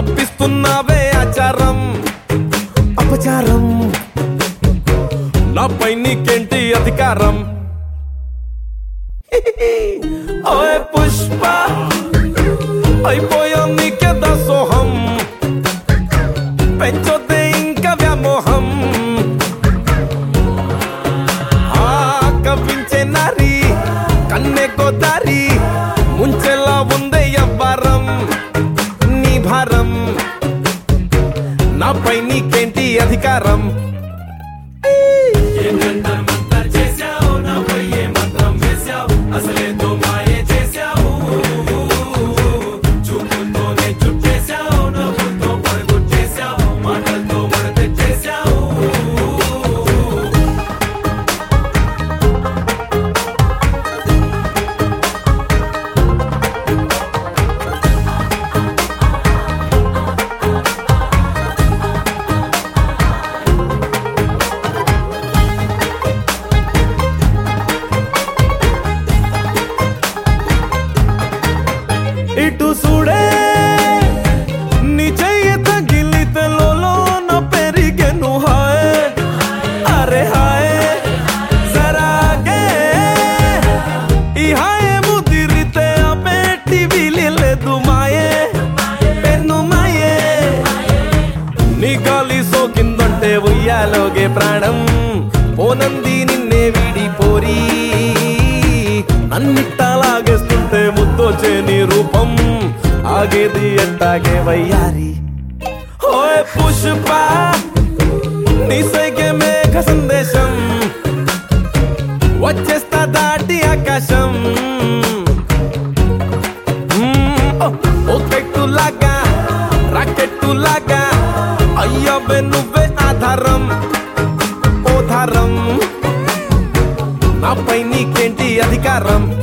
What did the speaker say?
తప్పిస్తున్నావే ఆచారం అపచారం నాపై నీకేంటి అధికారం ఓయ్ పుష్ప అయిపోయా నీకే దాసోహం పెంచొద్దే ఇంకా వ్యామోహం ఆ కవ్వించే నారి కన్నె కోదారి ముంచెలా ఉందే ఎవ్వరం నీ భారం నాపై నీకేంటి అధికారం ఇటు చూడే నీ చెయ్యి తగిలితే లోన పెరిగెను హాయ్ అరే హాయ్ జరాగే ఈ హాయ్ ముదిరితే ఆ పెట్టి విలేదు మాయే పెన్ను మాయే నీ గాలి సోకిందంటే ఉయ్యాలోగే ప్రాణం పోనంది నిన్నే వీడి పోరి అన్నిట్టాలాగేస్తుంటే ముద్దొచ్చే నీ రూపం ఆగేది ఎట్టాగే వయ్యారి ఓయ్ పుష్ప నీ సైకే మేఘ సందేశం వచ్చేస్తా దాటి ఆకాశం మ్మ్, ఓ, ఓ చెట్టులాగా రాకెట్టులాగా అయ్యవే నువ్వే ఆధారం ఓధారం నాపై నీకేంటి అధికారం